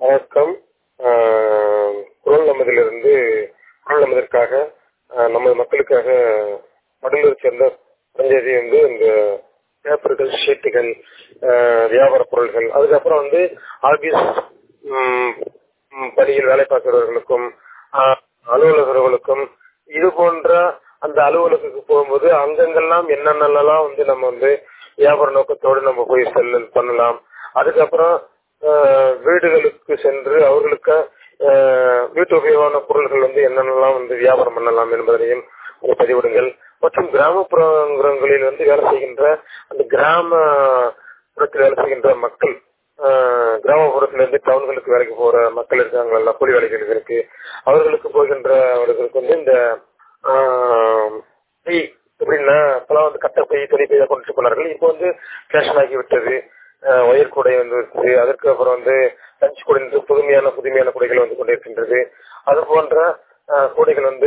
வணக்கம் ஆஹ் குரல் நமதிலிருந்து குரல் நமதிற்காக ஆஹ் நமது மக்களுக்காக வடலூர் சேர்ந்த பஞ்சாயத்தி வந்து இந்த பேப்பர்கள் ஷீட்டுகள் ஆஹ் வியாபார பொருள்கள் அதுக்கப்புறம் வந்து ஆபீஸ் ம், ம், பணியில் வேலை பார்க்கிறவர்களுக்கும் ஆஹ், அலுவலகர்களுக்கும் இது போன்ற அந்த அலுவலகத்துக்கு போகும்போது அங்கங்கெல்லாம் என்னென்னலாம் வந்து நம்ம வந்து வியாபார நோக்கத்தோடு நம்ம போய் செல்ல பண்ணலாம் அதுக்கப்புறம் ஆஹ், வீடுகளுக்கு சென்று அவர்களுக்கு ஆஹ், வீட்டு உபயோகமான பொருள்கள் வந்து என்னென்னலாம் வந்து வியாபாரம் பண்ணலாம் என்பதனையும் கொஞ்சம் பதிவிடுங்கள் மற்றும் கிராமப்புறங்களில் வந்து வேலை செய்கின்ற அந்த கிராமப்புறத்தில் வேலை செய்கின்ற மக்கள் ஆஹ், கிராமப்புறத்துல இருந்து டவுன்களுக்கு வேலைக்கு போற மக்கள் இருக்காங்கல்ல கூலி வேலைகளுக்கு அவர்களுக்கு போகின்ற அவர்களுக்கு வந்து இந்த ஆஹ், பை எப்படின்னா இப்பெல்லாம் வந்து கட்டப்பை துணிப்பை தான் கொண்டு போனார்கள் இப்போ வந்து ஃபேஷன் ஆகி விட்டது ஆஹ், ஒயர் கூடை வந்து விட்டது அதற்கு அப்புறம் வந்து லஞ்ச் கூடை என்று புதுமையான புதுமையான கூடைகள் வந்து கொண்டிருக்கின்றது அது போன்ற ஆஹ், கூடைகள் வந்து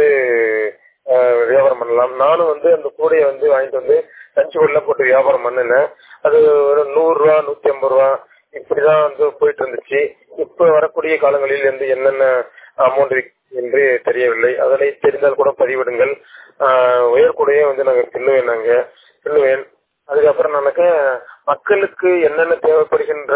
ஆஹ், வியாபாரம் பண்ணலாம் நானும் வந்து அந்த கூடையை வந்து வாங்கிட்டு வந்து லஞ்ச் கூடையில போட்டு வியாபாரம் பண்ணினேன் அது ஒரு நூறு ரூபா நூத்தி ஐம்பது ரூபா இப்படிதான் வந்து போயிட்டு இருந்துச்சு இப்ப வரக்கூடிய காலங்களில் வந்து என்னென்ன அமௌண்ட் என்று தெரியவில்லை அதனை தெரிந்தால் கூட பதிவிடுங்கள் ஆஹ் உயர்கூடையே வந்து நாங்க பின்னுவேன் நாங்க பின்னுவேன் அதுக்கப்புறம் நானாக்க மக்களுக்கு என்னென்ன தேவைப்படுகின்ற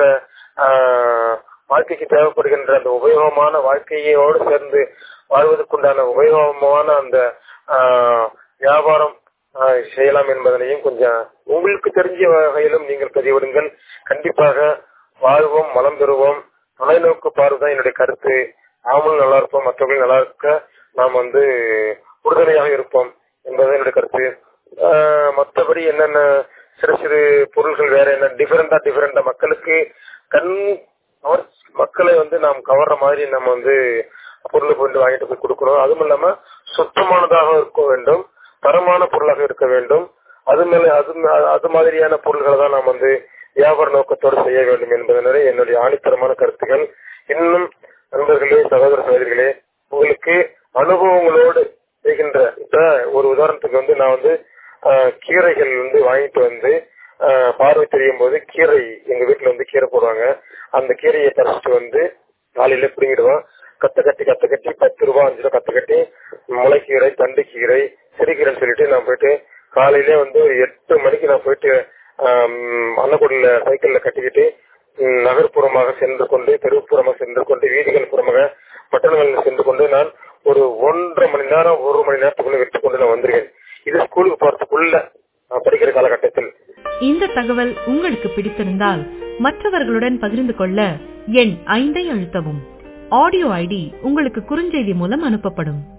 ஆஹ் வாழ்க்கைக்கு தேவைப்படுகின்ற அந்த உபயோகமான வாழ்க்கையோடு சேர்ந்து வாழ்வதற்குண்டான உபயோகமான அந்த ஆஹ் வியாபாரம் ஆஹ் செய்யலாம் என்பதனையும் கொஞ்சம் உங்களுக்கு தெரிஞ்ச வகையிலும் நீங்கள் பதிவிடுங்கள் கண்டிப்பாக வாழ்வோம் வளம் பெறுவோம் தொலைநோக்கு பார்வைதான் என்னுடைய கருத்து நாமளும் நல்லா இருப்போம் மற்றவர்களும் நல்லா இருக்க நாம் வந்து உறுதுணையாக இருப்போம் என்பது என்னுடைய கருத்து ஆஹ் மற்றபடி என்னென்ன சிறு சிறு பொருள்கள் வேற என்ன டிஃபரெண்டா டிஃபரெண்டா மக்களுக்கு கண் கவர் மக்களை வந்து நாம் கவர்ற மாதிரி நம்ம வந்து பொருளை கொண்டு வாங்கிட்டு போய் கொடுக்கணும் அதுவும் இல்லாம சுத்தமானதாக இருக்க வேண்டும் தரமான பொருளாக இருக்க வேண்டும் அது மேல அது அது மாதிரியான பொருள்களை தான் நாம் வந்து வியாபார நோக்கத்தோடு செய்ய வேண்டும் என்பதனே என்னுடைய ஆணித்தரமான கருத்துக்கள் இன்னும் நண்பர்களே சகோதர சகோதரிகளே உங்களுக்கு அனுபவங்களோடு செய்கின்ற இப்ப ஒரு உதாரணத்துக்கு வந்து நான் வந்து ஆஹ், கீரைகள் வந்து வாங்கிட்டு வந்து ஆஹ், பார்வை தெரியும் போது கீரை எங்க வீட்டுல வந்து கீரை போடுவாங்க அந்த கீரையை பறிச்சுட்டு வந்து காலையில பிடிங்கிடுவோம் கத்த கட்டி கத்த கட்டி பத்து ரூபா அஞ்சு ரூபா கத்த கட்டி முளைக்கீரை தண்டு கீரை சிறுகீரைன்னு சொல்லிட்டு நான் போயிட்டு காலையிலே வந்து ஒரு எட்டு மணிக்கு நான் போயிட்டு அன்னக்குடியில சைக்கிள்ல கட்டிக்கிட்டு ம், நகர்ப்புறமாக சென்று கொண்டு தெருப்புறமாக சென்று கொண்டு வீதிகள் புறமாக பட்டணங்களில் சென்று கொண்டு நான் ஒரு ஒன்றரை மணி நேரம் ஒரு மணி நேரத்துக்குள்ள விட்டு கொண்டு நான் வந்துருவேன் இது ஸ்கூலுக்கு போறதுக்குள்ள நான் படிக்கிற காலகட்டத்தில் இந்த தகவல் உங்களுக்கு பிடித்திருந்தால் மற்றவர்களுடன் பகிர்ந்து கொள்ள எண் ஐந்தை அழுத்தவும் ஆடியோ ஐடி உங்களுக்கு குறுஞ்செய்தி மூலம் அனுப்பப்படும்